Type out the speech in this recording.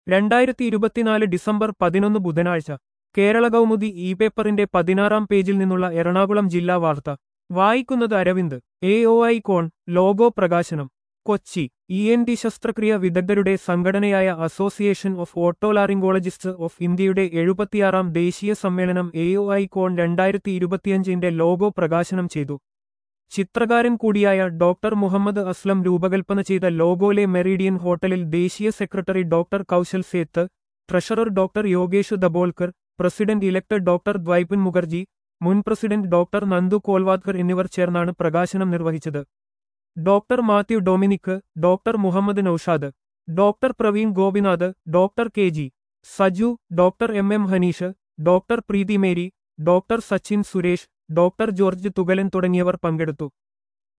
രണ്ടായിരത്തി ഇരുപത്തിനാല് ഡിസംബർ പതിനൊന്ന് ബുധനാഴ്ച കേരള കൗമുദി ഇ പേപ്പറിന്റെ പതിനാറാം പേജിൽ നിന്നുള്ള എറണാകുളം ജില്ലാ വാർത്ത വായിക്കുന്നത് Aravind A O I con logo പ്രകാശനം കൊച്ചി ഇ എൻ ടി ശസ്ത്രക്രിയ വിദഗ്ധരുടെ സംഘടനയായ അസോസിയേഷൻ ഓഫ് ഓട്ടോലാറിംഗോളജിസ്റ്റ് ഓഫ് ഇന്ത്യയുടെ എഴുപത്തിയാറാം ദേശീയ സമ്മേളനം എ ഒ ഐ കോൺ രണ്ടായിരത്തി ഇരുപത്തിയഞ്ചിന്റെ ലോഗോ പ്രകാശനം ചെയ്തു ചിത്രകാരൻ കൂടിയായ ഡോക്ടർ മുഹമ്മദ് അസ്ലം രൂപകൽപ്പന ചെയ്ത ലോഗോലെ മെറീഡിയൻ ഹോട്ടലിൽ ദേശീയ secretary doctor Kaushal Seth treasurer doctor Yogesh Dabholkar president elect doctor Dwaipan Mukherjee മുൻ പ്രസിഡന്റ് ഡോക്ടർ നന്ദു കോൽവാദ്കർ എന്നിവർ ചേർന്നാണ് പ്രകാശനം നിർവഹിച്ചത് doctor Mathew Dominic doctor Muhammad Noushad doctor Praveen Gopinath doctor K G Saju doctor M M Hanish doctor Preethi Mary doctor Sachin Suresh doctor George Thukalan തുടങ്ങിയവർ പങ്കെടുത്തു